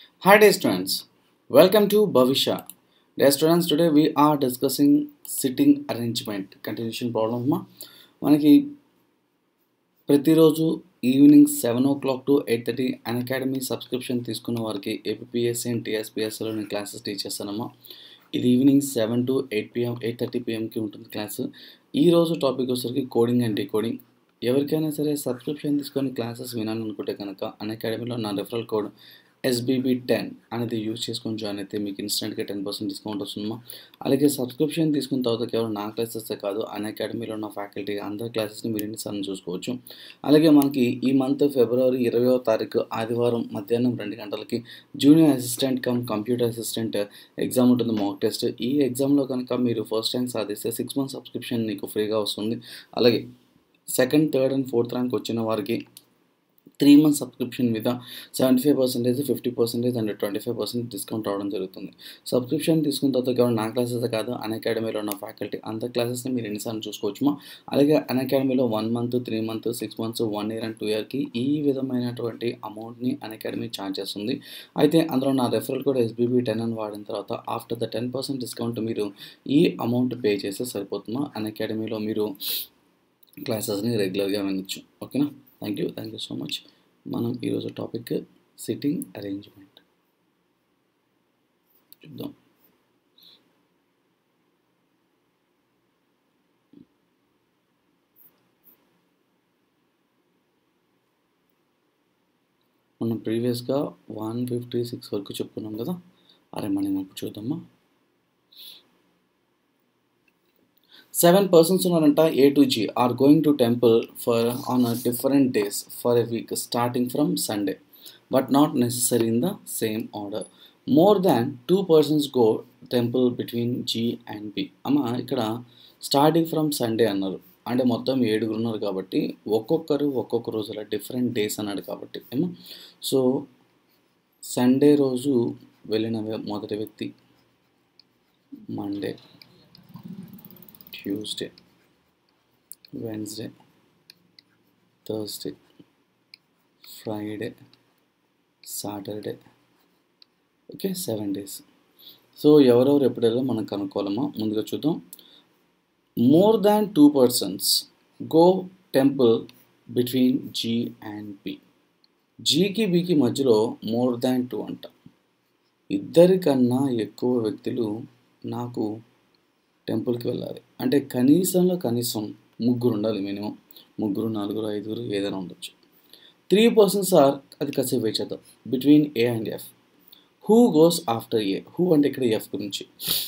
Hi dear students, welcome to Bhavisha. Dear students, today we are discussing sitting arrangement. Continuation problem మా మనకి ప్రతిరోజు evening seven o'clock to eight thirty Unacademy subscription తీసుకున్న వారికి APSC and టీఎస్పీఎస్లో నేను classes teach చేస్తానమ్మా ఇది evening seven to eight PM eight thirty పిఎంకి ఉంటుంది క్లాసు ఈ రోజు టాపిక్ వచ్చేసరికి కోడింగ్ అండ్ డీకోడింగ్ ఎవరికైనా సరే సబ్స్క్రిప్షన్ తీసుకొని క్లాసెస్ వినాలనుకుంటే కనుక అన్ అకాడమీలో నా రెఫరల్ కోడ్ ఎస్బీబీ టెన్ అనేది యూజ్ చేసుకొని జాయిన్ అయితే మీకు ఇన్స్టెంట్గా టెన్ పర్సెంట్ డిస్కౌంట్ వస్తుందమ్మా అలాగే సబ్స్క్రిప్షన్ తీసుకున్న తర్వాత కేవలం నా క్లాసెసే కాదు అన్ అకాడమీలో ఉన్న ఫ్యాకల్టీ అందరి క్లాసెస్ని మీరు ఎన్నిసార్లు చూసుకోవచ్చు అలాగే మనకి ఈ మంత్ ఫిబ్రవరి ఇరవయో తారీఖు ఆదివారం మధ్యాహ్నం రెండు గంటలకి junior assistant cum computer assistant exam ఉంటుంది మాక్ టెస్ట్ ఈ ఎగ్జామ్లో కనుక మీరు ఫస్ట్ ర్యాంక్ సాధిస్తే సిక్స్ మంత్ సబ్స్క్రిప్షన్ మీకు ఫ్రీగా వస్తుంది అలాగే second third and fourth rank వచ్చిన వారికి త్రీ మంత్ సబ్స్క్రిప్షన్ మీద seventy five percentage fifty percentage and twenty five percent discount రావడం జరుగుతుంది సబ్స్క్రిప్షన్ తీసుకున్న తర్వాత కేవలం నా క్లాసెస్ కాదు అన్ అకాడమీలో ఉన్న ఫ్యాకల్టీ అంత క్లాసెస్ని మీరు ఎన్నిసార్లు చూసుకోవచ్చుమా అలాగే అన్ అకాడమీలో one month three month six months one year and two ఇయర్కి ఈ విధమైనటువంటి అమౌంట్ని అన్ అకాడమీ ఛార్జ్ చేస్తుంది అయితే అందులో నా రెఫరల్ కూడా ఎస్బీబీ టెన్ అని వాడిన తర్వాత after the ten percent discount మీరు ఈ అమౌంట్ పే చేస్తే సరిపోతుందా అన్ అకాడమీలో మీరు క్లాసెస్ని రెగ్యులర్గా వినొచ్చు ఓకేనా thank you thank you so much మనం ఈరోజు టాపిక్ సిట్టింగ్ అరేంజ్మెంట్ చూద్దాం మనం ప్రీవియస్గా వన్ ఫిఫ్టీ సిక్స్ వరకు చెప్పుకున్నాం కదా అరే మనం ఇప్పుడు చూద్దామా సెవెన్ పర్సన్స్ ఉన్నారంట A to G are going to temple for on a different days for a week starting from Sunday but not necessary in the same order more than two persons go temple between G and B అమ్మ ఇక్కడ starting from Sunday అన్నారు అంటే మొత్తం ఏడుగురు ఉన్నారు కాబట్టి ఒక్కొక్కరు ఒక్కొక్క రోజు అలా డిఫరెంట్ డేస్ అన్నాడు కాబట్టి ఏమో సో సండే రోజు వెళ్ళిన మొదటి వ్యక్తి Monday Tuesday Wednesday Thursday Friday Saturday okay seven days so ఎవరెవరు ఎప్పుడు వెళ్ళో మనం కనుక్కోవాలమ్మా ముందుగా చూద్దాం more than two persons go temple between G and B జీకి బికి మధ్యలో మోర్ దాన్ టూ అంట ఇద్దరికన్నా ఎక్కువ వ్యక్తులు నాకు టెంపుల్కి వెళ్ళాలి అంటే కనీసంలో కనీసం ముగ్గురు ఉండాలి మినిమం ముగ్గురు నలుగురు ఐదుగురు ఏదైనా ఉండొచ్చు త్రీ పర్సన్స్ ఆర్ అది కాసేపు వేచేద్దాం between A and F who goes after A who అంటే ఇక్కడ ఎఫ్ గురించి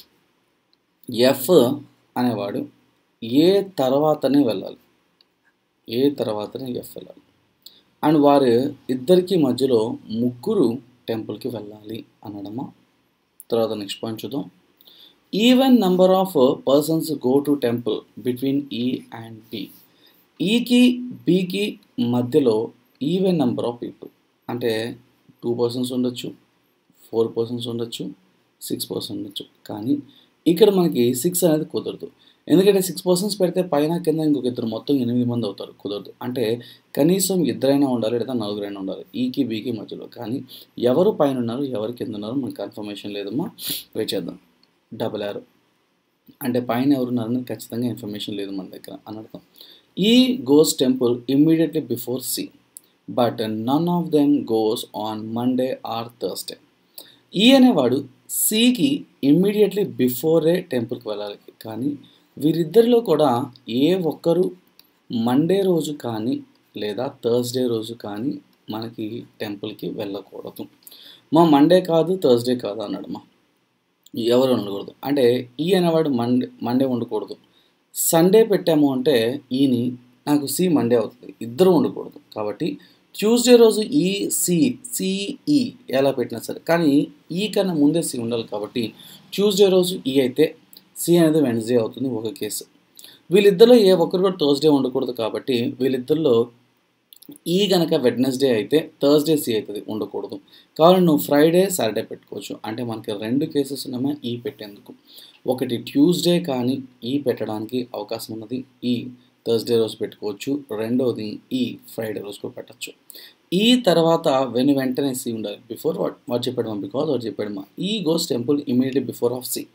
ఎఫ్ అనేవాడు ఏ తర్వాతనే వెళ్ళాలి ఏ తర్వాతనే ఎఫ్ వెళ్ళాలి అండ్ వారు ఇద్దరికి మధ్యలో ముగ్గురు టెంపుల్కి వెళ్ళాలి అనడమా తర్వాత నెక్స్ట్ పాయింట్ చూద్దాం even number of persons go to temple between E and B ఈకి బికి మధ్యలో ఈవెన్ నెంబర్ ఆఫ్ పీపుల్ అంటే టూ పర్సన్స్ ఉండొచ్చు ఫోర్ పర్సన్స్ ఉండొచ్చు సిక్స్ పర్సన్స్ ఉండొచ్చు కానీ ఇక్కడ మనకి సిక్స్ అనేది కుదరదు ఎందుకంటే సిక్స్ పర్సన్స్ పెడితే పైన కింద ఇంకొక ఇద్దరు మొత్తం ఎనిమిది మంది అవుతారు కుదరదు అంటే కనీసం ఇద్దరైనా ఉండాలి లేదా నలుగురైనా ఉండాలి ఈకి బీకి మధ్యలో కానీ ఎవరు పైన ఉన్నారు ఎవరు కింద ఉన్నారో మనకు కన్ఫర్మేషన్ లేదమ్మా వెయిట్ చేద్దాం డబల్ ఆరో అంటే పైన ఎవరున్నారని ఖచ్చితంగా ఇన్ఫర్మేషన్ లేదు మన దగ్గర అని అర్థం E goes temple immediately before C but none of them goes on Monday or Thursday E అనేవాడు సికి ఇమ్మీడియట్లీ బిఫోరే టెంపుల్కి వెళ్ళాలి కానీ వీరిద్దరిలో కూడా ఏ ఒక్కరు మండే రోజు కానీ లేదా థర్స్డే రోజు కానీ మనకి టెంపుల్కి వెళ్ళకూడదు మా మండే కాదు థర్స్డే కాదు అన్నాడు మా ఎవరు ఉండకూడదు అంటే ఈ అనేవాడు మండే మండే ఉండకూడదు సండే పెట్టాము అంటే ఈని నాకు సి మండే అవుతుంది ఇద్దరు ఉండకూడదు కాబట్టి ట్యూస్డే రోజు ఈ సి సిఈ ఎలా పెట్టినా సరే కానీ ఈ కన్నా ముందే సి ఉండాలి కాబట్టి ట్యూస్డే రోజు ఈ అయితే సి అనేది వెన్స్డే అవుతుంది ఒక కేసు వీళ్ళిద్దరిలో ఏ ఒక్కరు కూడా థర్స్డే ఉండకూడదు కాబట్టి వీళ్ళిద్దరిలో ఈ కనుక వెడ్నెస్డే అయితే థర్స్డే సి అవుతుంది ఉండకూడదు కావాలి నువ్వు ఫ్రైడే సాటర్డే పెట్టుకోవచ్చు అంటే మనకి రెండు కేసెస్ ఉన్నామా ఈ పెట్టేందుకు ఒకటి ట్యూస్డే కానీ ఈ పెట్టడానికి అవకాశం ఉన్నది ఈ థర్స్డే రోజు పెట్టుకోవచ్చు రెండవది ఈ ఫ్రైడే రోజు కూడా పెట్టచ్చు ఈ తర్వాత వెను వెంటనే సి ఉండాలి బిఫోర్ వాట్ వాట్ చెప్పాడమ్మా బికాజ్ వాట్ చెప్పాడమ్మా E goes temple immediately before of C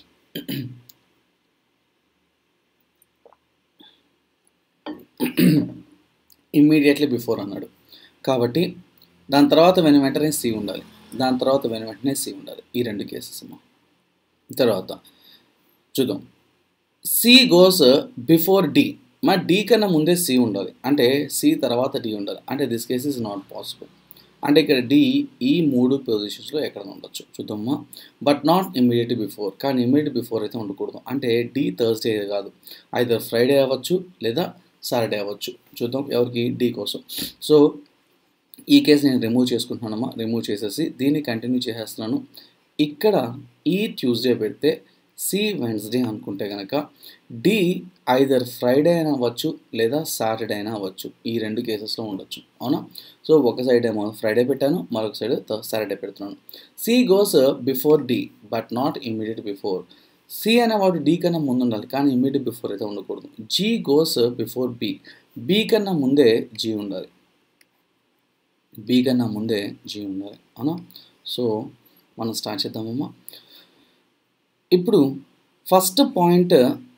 immediately before అన్నాడు కాబట్టి దాని తర్వాత వెను వెంటనే సి ఉండాలి దాని తర్వాత వెను వెంటనే సి ఉండాలి ఈ రెండు కేసెస్ అమ్మా తర్వాత చూద్దాం సి గోస్ బిఫోర్ డి మా డి కన్నా ముందే సి ఉండాలి అంటే సి తర్వాత డి ఉండాలి అంటే this case is not possible అంటే ఇక్కడ డి ఈ మూడు పొజిషన్స్లో ఎక్కడ ఉండొచ్చు చూద్దామా బట్ నాట్ ఇమీడియట్ బిఫోర్ కానీ ఇమీడియట్ బిఫోర్ అయితే ఉండకూడదు అంటే డి థర్స్డే కాదు అయితే ఫ్రైడే అవ్వచ్చు లేదా సాటర్డే అవ్వచ్చు చూద్దాం ఎవరికి డి కోసం సో ఈ కేసు నేను రిమూవ్ చేసుకుంటున్నానమ్మా రిమూవ్ చేసేసి దీన్ని కంటిన్యూ చేసేస్తున్నాను ఇక్కడ ఈ ట్యూస్డే పెడితే సి వెన్స్డే అనుకుంటే కనుక డి ఐదర్ ఫ్రైడే అయినా అవ్వచ్చు లేదా సాటర్డే అయినా అవ్వచ్చు ఈ రెండు కేసెస్లో ఉండొచ్చు అవునా సో ఒక సైడ్ ఏమో ఫ్రైడే పెట్టాను మరొక సైడ్ సాటర్డే పెడుతున్నాను C goes before D but not immediate before C అనేవాడు డి కన్నా ముందు ఉండాలి కానీ ఇమీడియట్ బిఫోర్ అయితే ఉండకూడదు G goes before B B కన్నా ముందే జీ ఉండాలి బి కన్నా ముందే జీ ఉండాలి అవునా సో మనం స్టార్ట్ చేద్దామమ్మా ఇప్పుడు ఫస్ట్ పాయింట్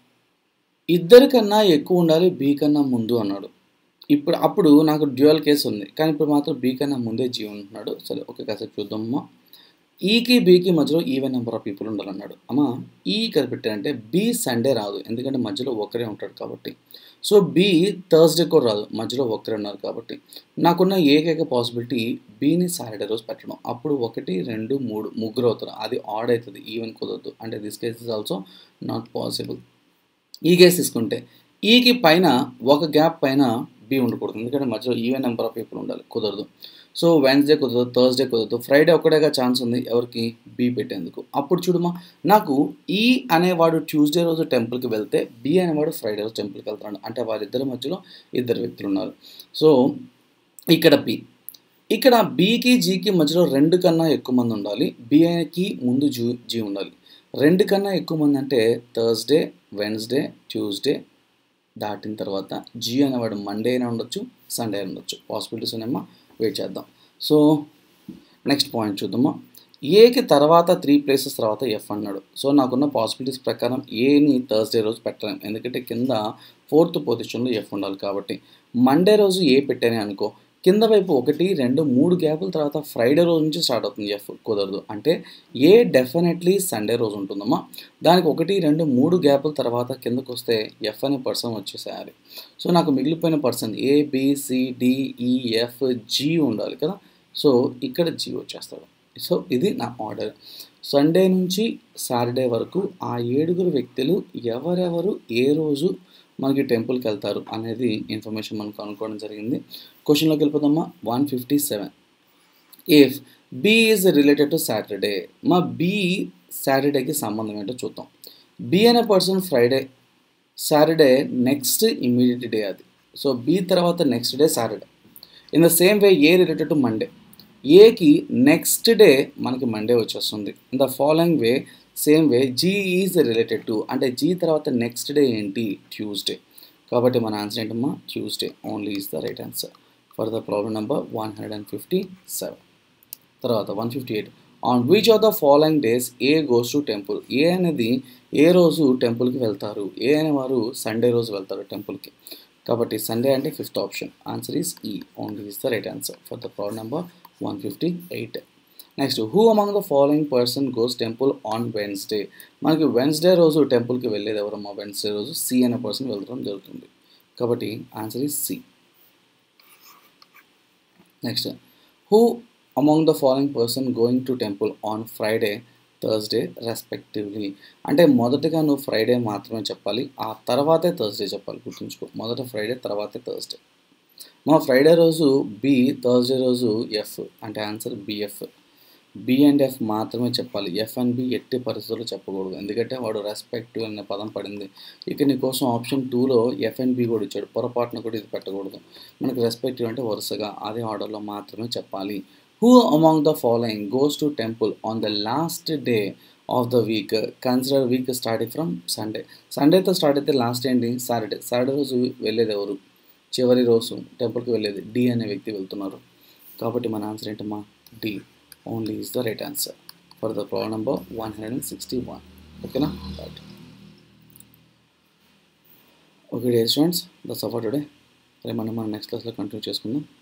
ఇద్దరికన్నా ఎక్కువ ఉండాలి బీ కన్నా ముందు అన్నాడు ఇప్పుడు అప్పుడు నాకు డ్యూయల్ కేసు ఉంది కానీ ఇప్పుడు మాత్రం బీ కన్నా ముందే జీ ఉంటున్నాడు సరే ఓకే కాసేపు చూద్దామమ్మా ఈకి బీకి మధ్యలో ఈవెన్ నెంబర్ ఆఫ్ పీపుల్ ఉండాలన్నాడు అమ్మా ఈ ఇక్కడ పెట్టారంటే బీ సండే రాదు ఎందుకంటే మధ్యలో ఒక్కరే ఉంటాడు కాబట్టి సో బి థర్స్డే కూడా రాదు మధ్యలో ఒక్కరే ఉన్నారు కాబట్టి నాకున్న ఏకైక పాసిబిలిటీ బీని సాటర్డే రోజు పెట్టడం అప్పుడు ఒకటి రెండు మూడు ముగ్గురు అవుతారు అది ఆడ్ అవుతుంది ఈవెన్ కుదరదు అంటే this case is also not possible ఈ కేసు తీసుకుంటే ఈకి పైన ఒక గ్యాప్ పైన బి ఉండకూడదు ఎందుకంటే మధ్యలో ఈవెన్ నెంబర్ ఆఫ్ పీపుల్ ఉండాలి కుదరదు సో వెన్స్డే కుదరదు థర్స్డే కుదరదు ఫ్రైడే ఒక్కడేగా ఛాన్స్ ఉంది ఎవరికి బి పెట్టేందుకు అప్పుడు చూడమా నాకు ఈ అనేవాడు ట్యూస్డే రోజు టెంపుల్కి వెళ్తే బి అనేవాడు ఫ్రైడే రోజు టెంపుల్కి వెళ్తున్నాడు అంటే వారిద్దరి మధ్యలో ఇద్దరు వ్యక్తులు ఉన్నారు సో ఇక్కడ బి ఇక్కడ బీకి జీకి మధ్యలో రెండు కన్నా ఎక్కువ మంది ఉండాలి బికి ముందు జూ జీ ఉండాలి రెండు కన్నా ఎక్కువ మంది అంటే థర్స్డే వెన్స్డే ట్యూస్డే దాటిన తర్వాత జీ అనేవాడు మండే అయినా ఉండొచ్చు సండే అయినా ఉండొచ్చు పాసిబిలిటీస్ ఉన్నాయమ్మా వెయిట్ చేద్దాం సో నెక్స్ట్ పాయింట్ చూద్దామా ఏకి తర్వాత త్రీ ప్లేసెస్ తర్వాత ఎఫ్ అన్నాడు సో నాకున్న పాసిబిలిటీస్ ప్రకారం ఏని థర్స్డే రోజు పెట్టలేం ఎందుకంటే కింద ఫోర్త్ పొజిషన్లో ఎఫ్ ఉండాలి కాబట్టి మండే రోజు ఏ పెట్టానే అనుకో కింద వైపు ఒకటి రెండు మూడు గ్యాపుల తర్వాత ఫ్రైడే రోజు నుంచి స్టార్ట్ అవుతుంది ఎఫ్ కుదరదు అంటే ఏ డెఫినెట్లీ సండే రోజు ఉంటుందమ్మా దానికి ఒకటి రెండు మూడు గ్యాపుల తర్వాత కిందకు వస్తే ఎఫ్ అనే పర్సన్ వచ్చేసేయాలి సో నాకు మిగిలిపోయిన పర్సన్ ఏ బిసిడిఈఎఫ్ జీ ఉండాలి కదా సో ఇక్కడ జీ వచ్చేస్తాడు సో ఇది నా ఆర్డర్ సండే నుంచి సాటర్డే వరకు ఆ ఏడుగురు వ్యక్తులు ఎవరెవరు ఏ రోజు మనకి టెంపుల్కి వెళ్తారు అనేది ఇన్ఫర్మేషన్ మనం కనుక్కోవడం జరిగింది క్వశ్చన్లోకి వెళ్ళిపోదామా one fifty seven if B is related to Saturday మా బి సాటర్డేకి సంబంధం ఏంటో చూద్దాం బి అనే person Friday Saturday next immediate day అది సో బి తర్వాత next day Saturday in the same way A related to Monday ఏకి నెక్స్ట్ డే మనకి మండే వచ్చేస్తుంది in the following way same way G is related to అంటే G తర్వాత next day ఏంటి Tuesday కాబట్టి మన ఆన్సర్ ఏంటమ్మా Tuesday only is the right answer for the problem number one hundred and fifty seven తర్వాత one fifty eight on which of the following days A goes to temple A అనేది ఏ రోజు టెంపుల్కి వెళ్తారు ఏ అనేవారు సండే రోజు వెళ్తారు టెంపుల్కి కాబట్టి సండే అంటే fifth option answer is E only is the right answer for the problem number one fifty eight next who among the following person goes temple on Wednesday మనకి వెన్స్డే రోజు టెంపుల్కి వెళ్ళేది ఎవరమ్మా వెన్స్డే రోజు సి అనే person వెళ్ళడం జరుగుతుంది కాబట్టి answer is C next who among the following person going to temple on Friday Thursday respectively అంటే మొదటగా నువ్వు ఫ్రైడే మాత్రమే చెప్పాలి ఆ తర్వాతే థర్స్డే చెప్పాలి గుర్తుంచుకో మొదట ఫ్రైడే తర్వాతే థర్స్డే మా ఫ్రైడే రోజు బి థర్స్డే రోజు ఎఫ్ అంటే answer B F B and F మాత్రమే చెప్పాలి ఎఫ్ అండ్ బి ఎట్టి పరిస్థితుల్లో చెప్పకూడదు ఎందుకంటే వాడు రెస్పెక్టివ్ అనే పదం పడింది ఇక నీ కోసం ఆప్షన్ టూలో ఎఫ్ అండ్ బి కూడా ఇచ్చాడు పొరపాటున కూడా ఇది పెట్టకూడదు మనకి రెస్పెక్టివ్ అంటే వరుసగా అదే ఆర్డర్లో మాత్రమే చెప్పాలి who among the following goes to temple on the last day of the week consider week starting from Sunday సండేతో స్టార్ట్ అయితే లాస్ట్ ఏంటి సాటర్డే సాటర్డే రోజు వెళ్ళేది ఎవరు చివరి రోజు టెంపుల్కి వెళ్ళేది డి అనే వ్యక్తి వెళ్తున్నారు కాబట్టి మన ఆన్సర్ ఏంటమ్మా D only is the right answer for the problem number one hundred and sixty one ఓకేనా right okay day students that's for today రేపు మనం మనం నెక్స్ట్ క్లాస్లో కంటిన్యూ చేసుకుందాం